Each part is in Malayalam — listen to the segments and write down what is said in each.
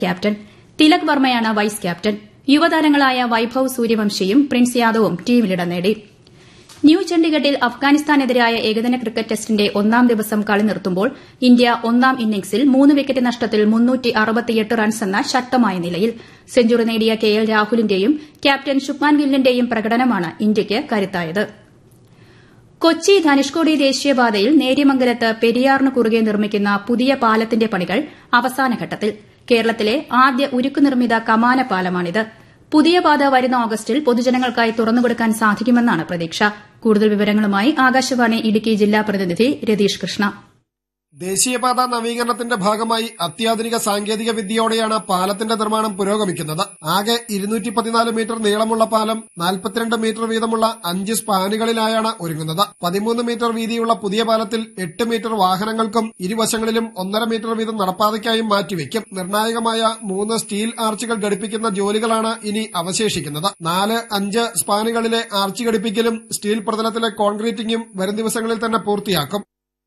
ക്യാപ്റ്റൻ തിലക് വർമ്മയാണ് വൈസ് ക്യാപ്റ്റൻ യുവതാരങ്ങളായ വൈഭവ് സൂര്യവംശിയും പ്രിൻസ് യാദവും ടീമിലിടം നേടി ന്യൂ ചണ്ഡിഗഡിൽ അഫ്ഗാനിസ്ഥാനെതിരായ ഏകദിന ക്രിക്കറ്റ് ടെസ്റ്റിന്റെ ഒന്നാം ദിവസം കളി നിർത്തുമ്പോൾ ഇന്ത്യ ഒന്നാം ഇന്നിംഗ്സിൽ മൂന്ന് വിക്കറ്റ് നഷ്ടത്തിൽ റൺസ് എന്ന ശക്തമായ നിലയിൽ സെഞ്ചുറി നേടിയ കെ എൽ രാഹുലിന്റെയും ക്യാപ്റ്റൻ ശുഭ്മാൻ ഗില്ലിന്റെയും പ്രകടനമാണ് ഇന്ത്യയ്ക്ക് കരുത്തായത് കൊച്ചി ധനുഷ്കോടി ദേശീയപാതയിൽ നേര്യമംഗലത്ത് പെരിയാറിന് കുറുകെ നിർമ്മിക്കുന്ന പുതിയ പാലത്തിന്റെ പണികൾ അവസാനഘട്ടത്തിൽ കേരളത്തിലെ ആദ്യ ഉരുക്കു നിർമ്മിത കമാന പാലമാണിത് പുതിയ പാത വരുന്ന ഓഗസ്റ്റിൽ പൊതുജനങ്ങൾക്കായി തുറന്നുകൊടുക്കാൻ സാധിക്കുമെന്നാണ് പ്രതീക്ഷ കൂടുതൽ വിവരങ്ങളുമായി ആകാശവാണി ഇടുക്കി ജില്ലാ പ്രതിനിധി രതീഷ് കൃഷ്ണ ദേശീയപാത നവീകരണത്തിന്റെ ഭാഗമായി അത്യാധുനിക സാങ്കേതിക വിദ്യയോടെയാണ് പാലത്തിന്റെ നിർമ്മാണം പുരോഗമിക്കുന്നത് ആകെ ഇരുന്നൂറ്റി പതിനാല് മീറ്റർ നീളമുള്ള പാലം നാൽപ്പത്തിരണ്ട് മീറ്റർ വീതമുള്ള അഞ്ച് സ്പാനുകളിലായാണ് ഒരുങ്ങുന്നത് പതിമൂന്ന് മീറ്റർ വീതിയുള്ള പുതിയ പാലത്തിൽ എട്ട് മീറ്റർ വാഹനങ്ങൾക്കും ഇരുവശങ്ങളിലും ഒന്നര മീറ്റർ വീതം നടപ്പാതയ്ക്കായും മാറ്റിവെക്കും നിർണായകമായ മൂന്ന് സ്റ്റീൽ ആർച്ചുകൾ ഘടിപ്പിക്കുന്ന ജോലികളാണ് ഇനി അവശേഷിക്കുന്നത് നാല് അഞ്ച് സ്പാനുകളിലെ ആർച്ച് ഘടിപ്പിക്കലും സ്റ്റീൽ പ്രതലത്തിലെ കോൺക്രീറ്റിംഗും വരും ദിവസങ്ങളിൽ തന്നെ പൂർത്തിയാക്കും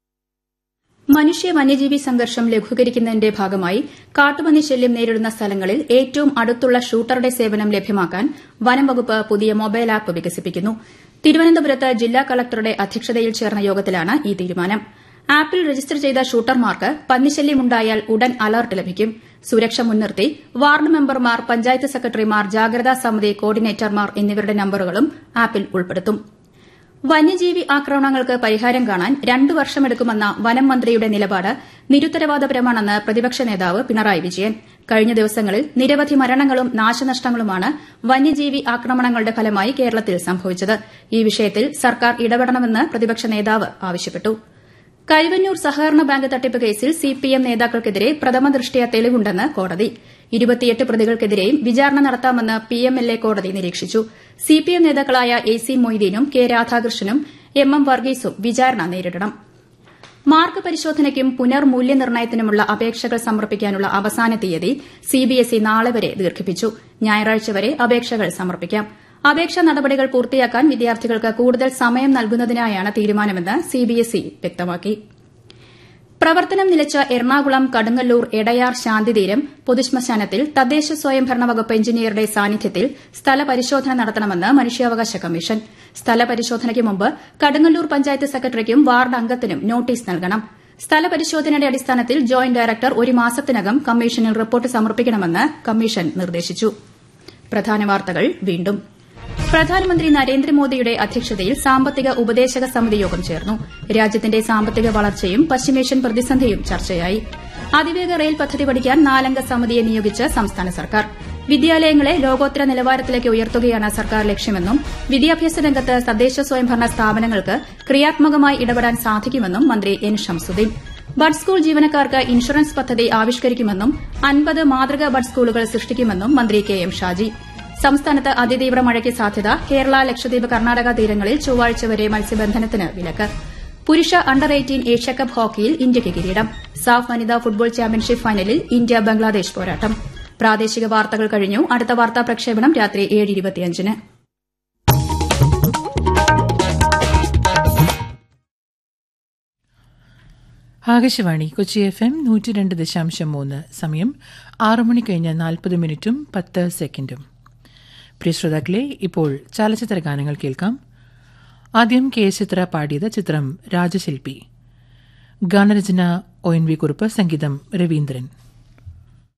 മനുഷ്യ വന്യജീവി സംഘർഷം ലഘൂകരിക്കുന്നതിന്റെ ഭാഗമായി കാട്ടുപന്നി ശല്യം നേരിടുന്ന സ്ഥലങ്ങളിൽ ഏറ്റവും അടുത്തുള്ള ഷൂട്ടറുടെ സേവനം ലഭ്യമാക്കാൻ വനം വകുപ്പ് പുതിയ മൊബൈൽ ആപ്പ് വികസിപ്പിക്കുന്നു തിരുവനന്തപുരത്ത് ജില്ലാ കളക്ടറുടെ അധ്യക്ഷതയിൽ ചേർന്ന യോഗത്തിലാണ് ഈ തീരുമാനം ആപ്പിൽ രജിസ്റ്റർ ചെയ്ത ഷൂട്ടർമാർക്ക് പന്നിശല്യമുണ്ടായാൽ ഉടൻ അലർട്ട് ലഭിക്കും സുരക്ഷ മുൻനിർത്തി വാർഡ് മെമ്പർമാർ പഞ്ചായത്ത് സെക്രട്ടറിമാർ ജാഗ്രതാ സമിതി കോർഡിനേറ്റർമാർ എന്നിവരുടെ നമ്പറുകളും ആപ്പിൽ ഉൾപ്പെടുത്തും വന്യജീവി ആക്രമണങ്ങൾക്ക് പരിഹാരം കാണാൻ രണ്ടു വർഷമെടുക്കുമെന്ന വനം മന്ത്രിയുടെ നിലപാട് നിരുത്തരവാദപരമാണെന്ന് പ്രതിപക്ഷ നേതാവ് പിണറായി വിജയൻ കഴിഞ്ഞ ദിവസങ്ങളിൽ നിരവധി മരണങ്ങളും നാശനഷ്ടങ്ങളുമാണ് വന്യജീവി ആക്രമണങ്ങളുടെ ഫലമായി കേരളത്തിൽ സംഭവിച്ചത് ഈ വിഷയത്തിൽ സർക്കാർ ഇടപെടണമെന്ന് പ്രതിപക്ഷ നേതാവ് ആവശ്യപ്പെട്ടു കരുവന്നൂർ സഹകരണ ബാങ്ക് തട്ടിപ്പ് കേസിൽ സിപിഎം നേതാക്കൾക്കെതിരെ പ്രഥമ ദൃഷ്ട്യാ തെളിവുണ്ടെന്ന് കോടതി ഇരുപത്തിയെട്ട് പ്രതികൾക്കെതിരെയും വിചാരണ നടത്താമെന്ന് പിഎംഎൽഎ കോടതി നിരീക്ഷിച്ചു സിപിഎം നേതാക്കളായ എ സി മൊയ്തീനും കെ രാധാകൃഷ്ണനും എം എം വർഗീസും വിചാരണ നേരിടണം മാർക്ക് പരിശോധനയ്ക്കും പുനർമൂല്യനിർണ്ണയത്തിനുമുള്ള അപേക്ഷകൾ സമർപ്പിക്കാനുള്ള അവസാന തീയതി സിബിഎസ്ഇ നാളെ വരെ ദീർഘിപ്പിച്ചു ഞായറാഴ്ച വരെ അപേക്ഷകൾ സമർപ്പിക്കാം അപേക്ഷാ നടപടികൾ പൂർത്തിയാക്കാൻ വിദ്യാർത്ഥികൾക്ക് കൂടുതൽ സമയം നൽകുന്നതിനായാണ് തീരുമാനമെന്ന് സിബിഎസ്ഇ വ്യക്തമാക്കി പ്രവർത്തനം നിലച്ച എറണാകുളം കടുങ്ങല്ലൂർ എടയാർ ശാന്തിതീരം പൊതുശ്മശാനത്തിൽ തദ്ദേശ സ്വയംഭരണ വകുപ്പ് എഞ്ചിനീയറുടെ സാന്നിധ്യത്തിൽ സ്ഥലപരിശോധന നടത്തണമെന്ന് മനുഷ്യാവകാശ കമ്മീഷൻ സ്ഥലപരിശോധനയ്ക്ക് മുമ്പ് കടുങ്ങല്ലൂർ പഞ്ചായത്ത് സെക്രട്ടറിക്കും വാർഡ് അംഗത്തിനും നോട്ടീസ് നൽകണം സ്ഥലപരിശോധനയുടെ അടിസ്ഥാനത്തിൽ ജോയിന്റ് ഡയറക്ടർ ഒരു മാസത്തിനകം കമ്മീഷനിൽ റിപ്പോർട്ട് സമർപ്പിക്കണമെന്ന് കമ്മീഷൻ നിർദ്ദേശിച്ചു പ്രധാന വാർത്തകൾ വീണ്ടും പ്രധാനമന്ത്രി നരേന്ദ്രമോദിയുടെ അധ്യക്ഷതയിൽ സാമ്പത്തിക ഉപദേശക സമിതി യോഗം ചേർന്നു രാജ്യത്തിന്റെ സാമ്പത്തിക വളർച്ചയും പശ്ചിമേഷ്യൻ പ്രതിസന്ധിയും ചർച്ചയായി അതിവേഗ റെയിൽ പദ്ധതി പഠിക്കാൻ നാലംഗ സമിതിയെ നിയോഗിച്ച് സംസ്ഥാന സർക്കാർ വിദ്യാലയങ്ങളെ ലോകോത്തര നിലവാരത്തിലേക്ക് ഉയർത്തുകയാണ് സർക്കാർ ലക്ഷ്യമെന്നും വിദ്യാഭ്യാസ രംഗത്ത് തദ്ദേശ സ്വയംഭരണ സ്ഥാപനങ്ങൾക്ക് ക്രിയാത്മകമായി ഇടപെടാൻ സാധിക്കുമെന്നും മന്ത്രി എൻ ഷംസുദ്ദീൻ ബഡ് സ്കൂൾ ജീവനക്കാർക്ക് ഇൻഷുറൻസ് പദ്ധതി ആവിഷ്കരിക്കുമെന്നും അൻപത് മാതൃകാ ബഡ് സ്കൂളുകൾ സൃഷ്ടിക്കുമെന്നും മന്ത്രി കെ എം ഷാജി സംസ്ഥാനത്ത് അതിതീവ്ര മഴയ്ക്ക് സാധ്യത കേരള ലക്ഷദ്വീപ് കർണാടക തീരങ്ങളിൽ ചൊവ്വാഴ്ച വരെ മത്സ്യബന്ധനത്തിന് വിലക്ക് പുരുഷ അണ്ടർ എയ്റ്റീൻ ഏഷ്യാകപ്പ് ഹോക്കിയിൽ ഇന്ത്യയ്ക്ക് കിരീടം സാഫ് വനിതാ ഫുട്ബോൾ ചാമ്പ്യൻഷിപ്പ് ഫൈനലിൽ ഇന്ത്യ ബംഗ്ലാദേശ് പോരാട്ടം പ്രാദേശിക വാർത്തകൾ കഴിഞ്ഞു അടുത്ത വാർത്താ പ്രക്ഷേപണം രാത്രി ഏഴ് ഇരുപത്തിയഞ്ചിന് ആകാശവാണി കൊച്ചി എഫ് എം നൂറ്റി രണ്ട് ദശാംശം മൂന്ന് സമയം ആറ് മണി കഴിഞ്ഞ് നാൽപ്പത് മിനിറ്റും പത്ത് സെക്കൻഡും പ്രിയ ശ്രോതാക്കളെ ഇപ്പോൾ ചലച്ചിത്ര ഗാനങ്ങൾ കേൾക്കാം ആദ്യം കെ ചിത്ര പാടിയത് ചിത്രം രാജശില്പി ഗാനരചന ഒ എൻ വി കുറുപ്പ് സംഗീതം രവീന്ദ്രൻ